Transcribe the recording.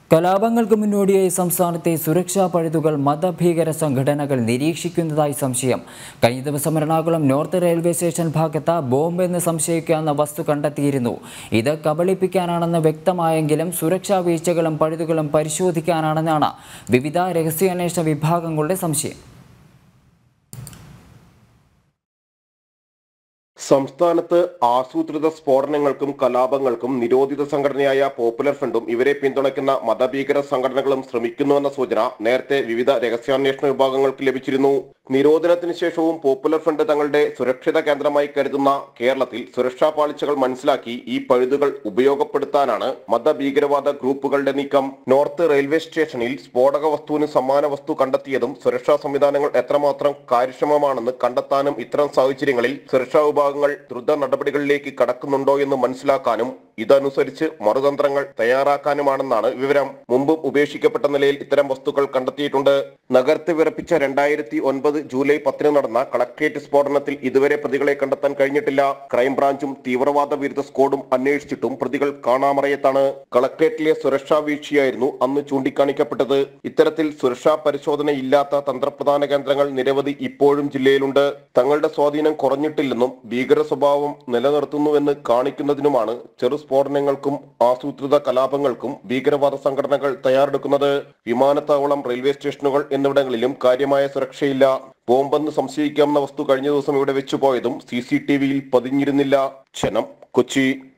കലാപങ്ങൾക്ക് മുന്നോടിയായി സംസ്ഥാനത്തെ സുരക്ഷാ പഴുതുകൾ മതഭീകര സംഘടനകൾ നിരീക്ഷിക്കുന്നതായി സംശയം കഴിഞ്ഞ ദിവസം എറണാകുളം നോർത്ത് റെയിൽവേ സ്റ്റേഷൻ ഭാഗത്ത് ബോംബ് എന്ന് സംശയിക്കാവുന്ന വസ്തു കണ്ടെത്തിയിരുന്നു ഇത് കബളിപ്പിക്കാനാണെന്ന് വ്യക്തമായെങ്കിലും സുരക്ഷാ വീഴ്ചകളും പഴുതുകളും പരിശോധിക്കാനാണെന്നാണ് വിവിധ രഹസ്യാന്വേഷണ വിഭാഗങ്ങളുടെ സംശയം സംസ്ഥാനത്ത് ആസൂത്രിത സ്ഫോടനങ്ങൾക്കും കലാപങ്ങൾക്കും നിരോധിത സംഘടനയായ പോപ്പുലർ ഫ്രണ്ടും ഇവരെ പിന്തുണയ്ക്കുന്ന മതഭീകര സംഘടനകളും ശ്രമിക്കുന്നുവെന്ന സൂചന നേരത്തെ വിവിധ രഹസ്യാന്വേഷണ വിഭാഗങ്ങൾക്ക് ലഭിച്ചിരുന്നു നിരോധനത്തിന് ശേഷവും പോപ്പുലർ ഫ്രണ്ട് തങ്ങളുടെ സുരക്ഷിത കേന്ദ്രമായി കരുതുന്ന കേരളത്തിൽ സുരക്ഷാ പാളിച്ചകൾ മനസ്സിലാക്കി ഈ പഴുതുകൾ ഉപയോഗപ്പെടുത്താനാണ് മതഭീകരവാദ ഗ്രൂപ്പുകളുടെ നീക്കം നോർത്ത് റെയിൽവേ സ്റ്റേഷനിൽ സ്ഫോടക വസ്തുവിന് സമാന വസ്തു കണ്ടെത്തിയതും സുരക്ഷാ സംവിധാനങ്ങൾ എത്രമാത്രം കാര്യക്ഷമമാണെന്ന് കണ്ടെത്താനും ഇത്തരം സാഹചര്യങ്ങളിൽ സുരക്ഷാ വിഭാഗങ്ങൾ ദ്രുത നടപടികളിലേക്ക് കടക്കുന്നുണ്ടോ എന്ന് മനസ്സിലാക്കാനും ഇതനുസരിച്ച് മറുതന്ത്രങ്ങൾ തയ്യാറാക്കാനുമാണെന്നാണ് വിവരം മുമ്പും ഉപേക്ഷിക്കപ്പെട്ട നിലയിൽ ഇത്തരം വസ്തുക്കൾ കണ്ടെത്തിയിട്ടുണ്ട് നഗരത്തെ വിറപ്പിച്ച രണ്ടായിരത്തി ഒൻപത് ജൂലൈ പത്തിന് നടന്ന കളക്ട്രേറ്റ് സ്ഫോടനത്തിൽ ഇതുവരെ പ്രതികളെ കണ്ടെത്താൻ കഴിഞ്ഞിട്ടില്ല ക്രൈംബ്രാഞ്ചും തീവ്രവാദ വിരുദ്ധ സ്ക്വാഡും അന്വേഷിച്ചിട്ടും പ്രതികൾ കാണാമറയത്താണ് കളക്ട്രേറ്റിലെ സുരക്ഷാ വീഴ്ചയായിരുന്നു അന്ന് ചൂണ്ടിക്കാണിക്കപ്പെട്ടത് ഇത്തരത്തിൽ സുരക്ഷാ പരിശോധനയില്ലാത്ത തന്ത്രപ്രധാന കേന്ദ്രങ്ങൾ നിരവധി ഇപ്പോഴും ജില്ലയിലുണ്ട് തങ്ങളുടെ സ്വാധീനം കുറഞ്ഞിട്ടില്ലെന്നും ഭീകര സ്വഭാവം നിലനിർത്തുന്നുവെന്ന് കാണിക്കുന്നതിനുമാണ് ചെറു സ്ഫോടനങ്ങൾക്കും ആസൂത്രിത കലാപങ്ങൾക്കും ഭീകരവാദ സംഘടനകൾ തയ്യാറെടുക്കുന്നത് വിമാനത്താവളം റെയിൽവേ സ്റ്റേഷനുകൾ എന്നിവിടങ്ങളിലും കാര്യമായ സുരക്ഷയില്ല ബോംബെന്ന് സംശയിക്കാവുന്ന വസ്തു കഴിഞ്ഞ ദിവസം ഇവിടെ വെച്ചുപോയതും സി സി ടി വിയിൽ പതിഞ്ഞിരുന്നില്ല ക്ഷണം കൊച്ചി